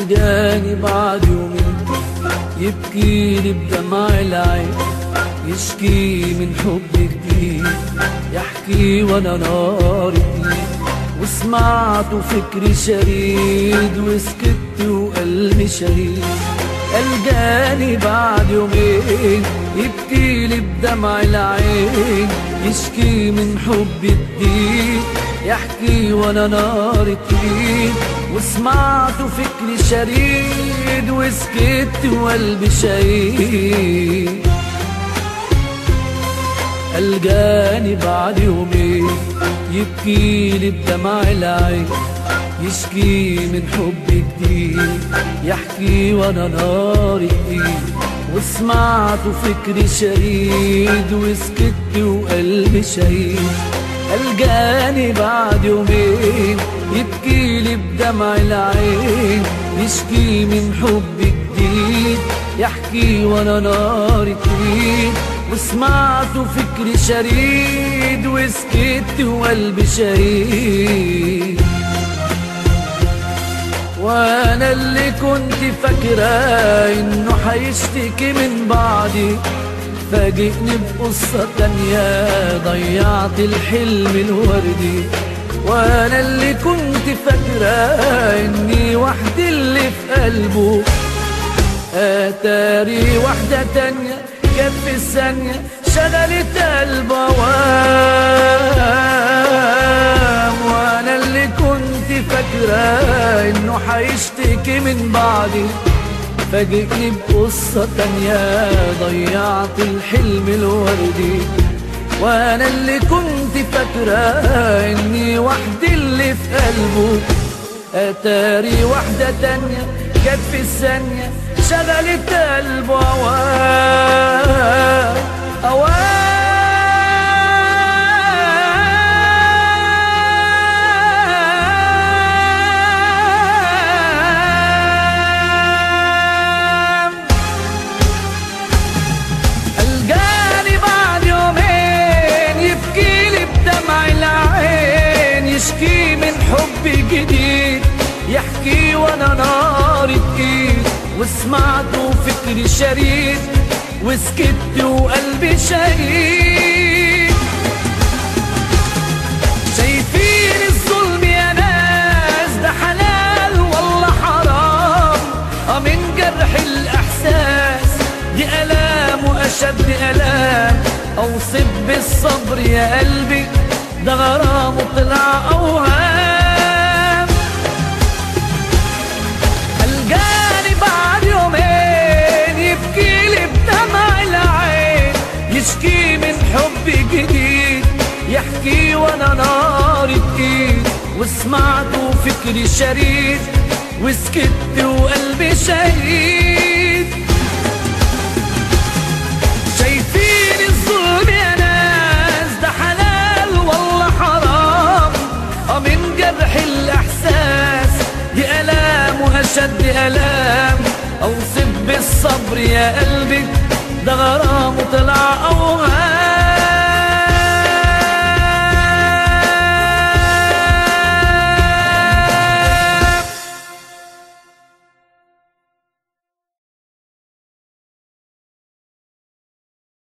الجاني بعد يومين يبكي لي بدمع العين يشكي من حب جديد يحكي وانا نار جديد وسمعت فكري شريد وسكت وقلبي شهيد الجاني بعد يومين يبكي لي بدمع العين يشكي من حب جديد يحكي وانا نار تريد وسمعت فكري شريد وسكت وقلبي شهيد الجاني بعد يومين يبكي لي بدمع العين يشكي من حب جديد يحكي وانا نار ايد وسمعت فكري شريد وسكت وقلبي شهيد الجاني بعد يومين يبكي لي بدمع العين يشكي من حب جديد يحكي وانا نار ايد وسمعت فكري شريد وسكت وقلبي شهيد وانا اللي كنت فاكرة انه حيشتكي من بعدي فاجئني بقصة تانية ضيعت الحلم الوردي وانا اللي كنت فاكرة اني وحدي اللي في قلبه اتاري واحدة تانية كانت في الثانية شغلت قلب وام وانا اللي كنت فاكرة انه حيشتكي من بعدي فاجئني بقصة تانية ضيعت الحلم الوردي وانا اللي كنت فاكرة اني وحدي اللي في قلبه اتاري واحدة تانية جت في الثانية شغلت قلبه اوام اوام الجاني بعد يومين يبكي لي بدمع العين يشكي من حب جديد يحكي وانا نار ايد وسمعته فكري شريد وسكت وقلبي شهيد شايفين الظلم يا ناس ده حلال والله حرام اه من جرح الاحساس دي الام واشد الام اوصف بالصبر يا قلبي ده غرام وطلع اوهام الجاني بعد يومين يبكي لي بدمع العين يشكي من حب جديد يحكي وانا نار ايد وسمعته فكري شريد وسكت وقلبي شهيد شايفين الظلم يا ناس ده حلال والله حرام اه من جرح الاحساس دي الام واشد الام اوصف بالصبر يا قلبي ده غرام وطلع اوهام